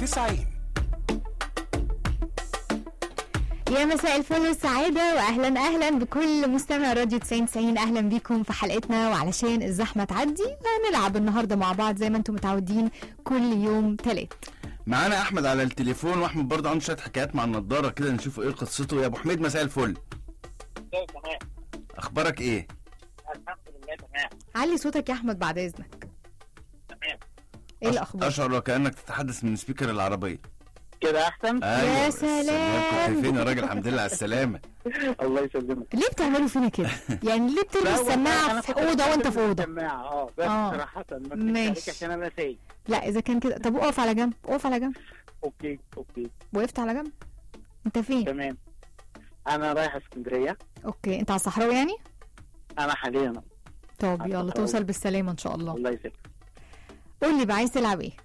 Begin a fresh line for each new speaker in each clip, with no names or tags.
90
يا مساء الفل والسعادة وأهلا أهلا بكل مستمع راديو 90 90 أهلا بيكم في حلقتنا وعلشان الزحمة تعدي هنلعب النهاردة مع بعض زي ما انتم متعودين كل يوم تلات
معانا احمد على التليفون واحمد برضه عنده شويه حكايات مع النضاره كده نشوف ايه قصته يا ابو حميد مساء الفل
طيب، تمام
اخبارك ايه
الحمد لله تمام
علي صوتك يا أحمد بعد إذنك
تمام
إيه
أش-
الأخبار؟
اشعر وكانك تتحدث من سبيكر العربيه
كده احسن
ايوه
سلام.
كنت فين يا راجل الحمد لله على السلامه
الله يسلمك
ليه بتعملوا فينا كده؟ يعني ليه بتلبس
لا، والله
سماعة
أنا
في
كنت
أوضة وأنت في
بلبس
أوضة؟
سماعة اه بس
آه.
صراحة ما اكذبش
ماشي.
عليك عشان انا سايق
لا إذا كان كده طب اقف على جنب اقف على جنب
اوكي اوكي
وقفت على جنب أنت فين؟
تمام انا رايح اسكندرية
أوكي أنت على الصحراوي يعني؟
انا حاليا
طب
على
يلا
الصحراوي.
توصل بالسلامة إن شاء الله
الله يسلمك
قول لي بقى عايز تلعب إيه؟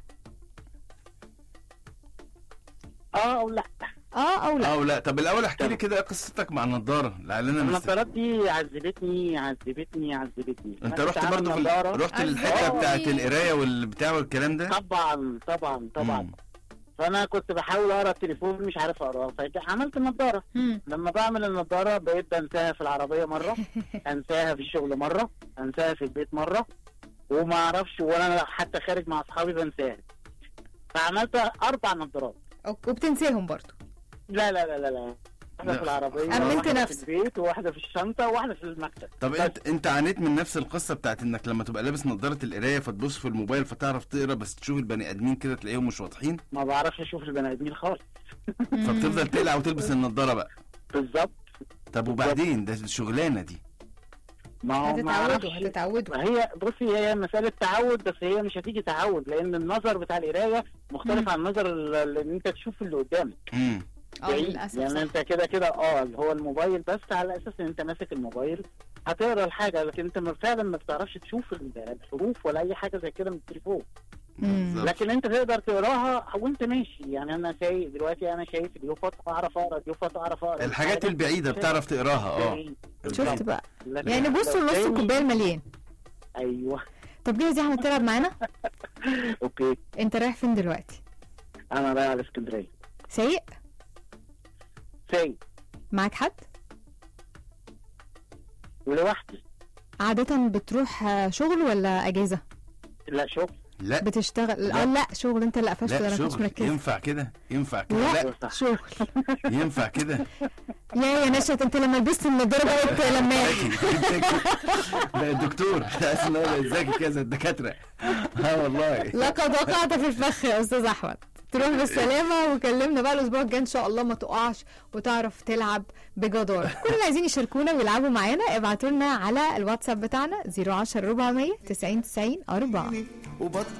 اه او لا
اه او لا
اه لا طب الاول احكي لي
تمام.
كده ايه قصتك مع النضاره لعلنا مست...
النظارات دي عذبتني عذبتني عذبتني
انت
أنا
رحت
كنت
برضه في
عامل نضارة.
ال... رحت
عايز-
للحته
آه.
بتاعت القرايه والبتاع والكلام ده
طبعا طبعا طبعا
مم.
فانا كنت بحاول اقرا التليفون مش عارف اقراه فعملت النضاره
مم.
لما بعمل النضاره بقيت بنساها في العربيه مره انساها في الشغل مره انساها في البيت مره وما اعرفش وانا حتى خارج مع اصحابي بنساها فعملت اربع نضارات
أوكي وبتنساهم برضو
لا لا لا لا لا واحده
لا.
في العربيه
أمنت
واحده
نفسك.
في البيت وواحده في الشنطه وواحده في المكتب
طب
بس.
انت انت عانيت من نفس القصه بتاعت انك لما تبقى لابس نضاره القرايه فتبص في الموبايل فتعرف تقرا بس تشوف البني ادمين كده تلاقيهم مش واضحين
ما بعرفش اشوف البني ادمين خالص
فبتفضل تقلع وتلبس النضاره بقى
بالظبط
طب وبعدين ده الشغلانه دي
ما هو ما
هتتعودوا
اعرفش
هتتعودوا
ما هي بصي هي مسألة تعود بس هي مش هتيجي تعود لأن النظر بتاع القراية مختلف
مم.
عن النظر اللي أنت تشوف اللي قدامك
امم
اه
بعيد.
للاسف
يعني
صح.
أنت كده كده أه اللي هو الموبايل بس على أساس إن أنت ماسك الموبايل هتقرا الحاجة لكن أنت ما- فعلا ما بتعرفش تشوف الحروف ولا أي حاجة زي كده من التليفون
مم.
لكن أنت تقدر تقراها وأنت ماشي يعني أنا شايف دلوقتي أنا شايف اليوفط أعرف أقرا اليوفط أعرف أقرا
الحاجات البعيده بتعرف تقراها اه
بعيد.
شفت بقى
لكن
يعني بصوا
لو
لنص
تاني-
الكوبايه المليان
أيوه
طب جاهز يا احمد تلعب معانا
أوكي
انت رايح فين دلوقتي
أنا رايح على اسكندرية
سايق
سايق
معاك حد
ولوحدي
عادة بتروح آه، شغل ولا اجازة
لا شغل
لا
بتشتغل
لا.
اه لا شغل انت اللي قفشت ده
لا
انا كنت
شغل
مركزة
ينفع كده ينفع كده
لا
لا
صح.
شغل
ينفع كده
يا يا نشأت انت لما لبست النضارة بقيت لماح
لا الدكتور تحس ان هو ذكي كده زي الدكاتره اه والله
لقد وقعت في الفخ يا استاذ احمد تروح بالسلامة وكلمنا بقى الأسبوع الجاي إن شاء الله ما تقعش وتعرف تلعب بجدارة كل اللي عايزين يشاركونا ويلعبوا معانا ابعتوا لنا على الواتساب بتاعنا 010 400 90 90 4